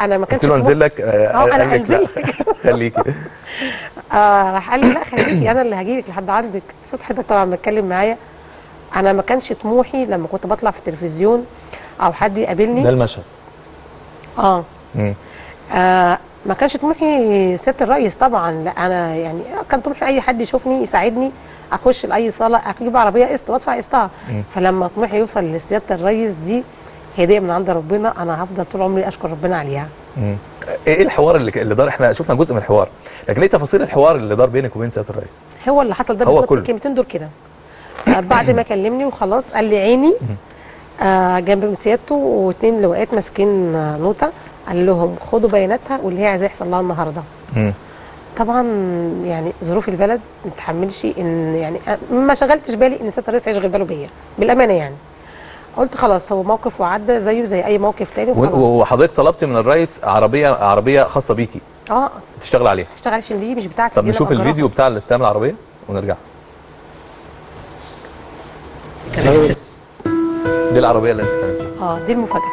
انا ما كانش قلت له طموح- انزل لك آه، اه قال انا لك لا. هنزل لك خليكي آه راح قال لي لا خليكي انا اللي هجي لك لحد عندك شفت حضرتك طبعا بتكلم معايا انا ما كانش طموحي لما كنت بطلع في التلفزيون او حد ده يقابلني المشهد اه مم. آه ما كانش طموحي سياده الرئيس طبعا لا انا يعني كان طموحي اي حد يشوفني يساعدني اخش لاي صاله اجيب عربيه قسط وادفع قسطها فلما طموحي يوصل لسياده الرئيس دي هديه من عند ربنا انا هفضل طول عمري اشكر ربنا عليها مم. ايه الحوار اللي اللي دار احنا شفنا جزء من الحوار لكن ايه تفاصيل الحوار اللي دار بينك وبين سياده الرئيس هو اللي حصل ده هو بالظبط كله. الكلمتين دول كده آه بعد ما كلمني وخلاص قال لي عيني آه جنب سيادته واثنين لواءات ماسكين آه، نوته قال لهم خدوا بياناتها واللي هي عايزاه يحصل لها النهارده مم. طبعا يعني ظروف البلد ما تحملش ان يعني أ- ما شغلتش بالي ان سياده الرئيس هيشغل باله بيا بالامانه يعني قلت خلاص هو موقف وعدى زيه زي اي موقف تاني و- وخلاص وحضرتك طلبت من الرئيس عربيه عربيه خاصه بيكي اه تشتغل عليها اشتغل عشان دي مش بتاعتي طب دي أنا نشوف مأجراها. الفيديو بتاع الاستلام العربيه ونرجع دي العربيه اللي انت استلمتيها اه دي المفاجاه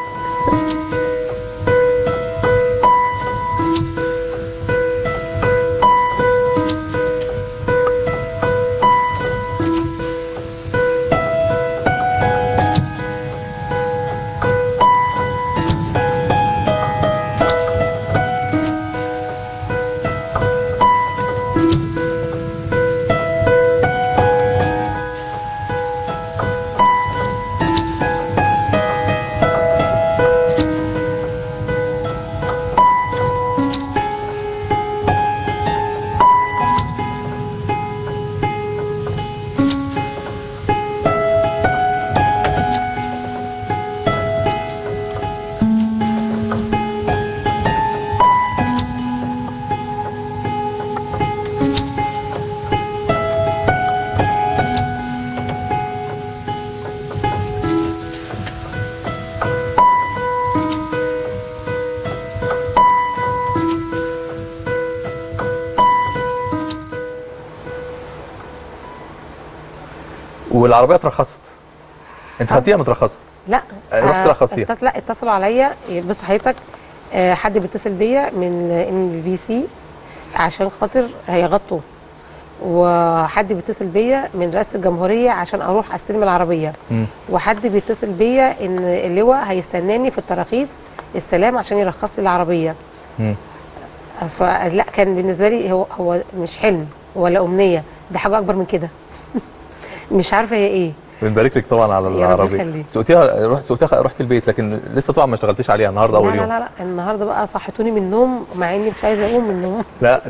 والعربيه اترخصت انت خدتيها مترخصه لا رحت ترخص فيها. اتصل لا اتصلوا عليا بص حضرتك آه حد بيتصل بيا من ام بي سي عشان خاطر هيغطوا وحد بيتصل بيا من رئاسه الجمهوريه عشان اروح استلم العربيه مم. وحد بيتصل بيا ان اللواء هيستناني في التراخيص السلام عشان يرخص لي العربيه مم. فلا كان بالنسبه لي هو هو مش حلم ولا امنيه ده حاجه اكبر من كده مش عارفه هي ايه بنبارك لك طبعا على يا رب العربيه يخليك. سوقتيها رحت سوقتيها رحت البيت لكن لسه طبعا ما اشتغلتيش عليها النهارده لا اول لا يوم لا لا النهارده بقى صحتوني من النوم مع اني مش عايزه اقوم من النوم لا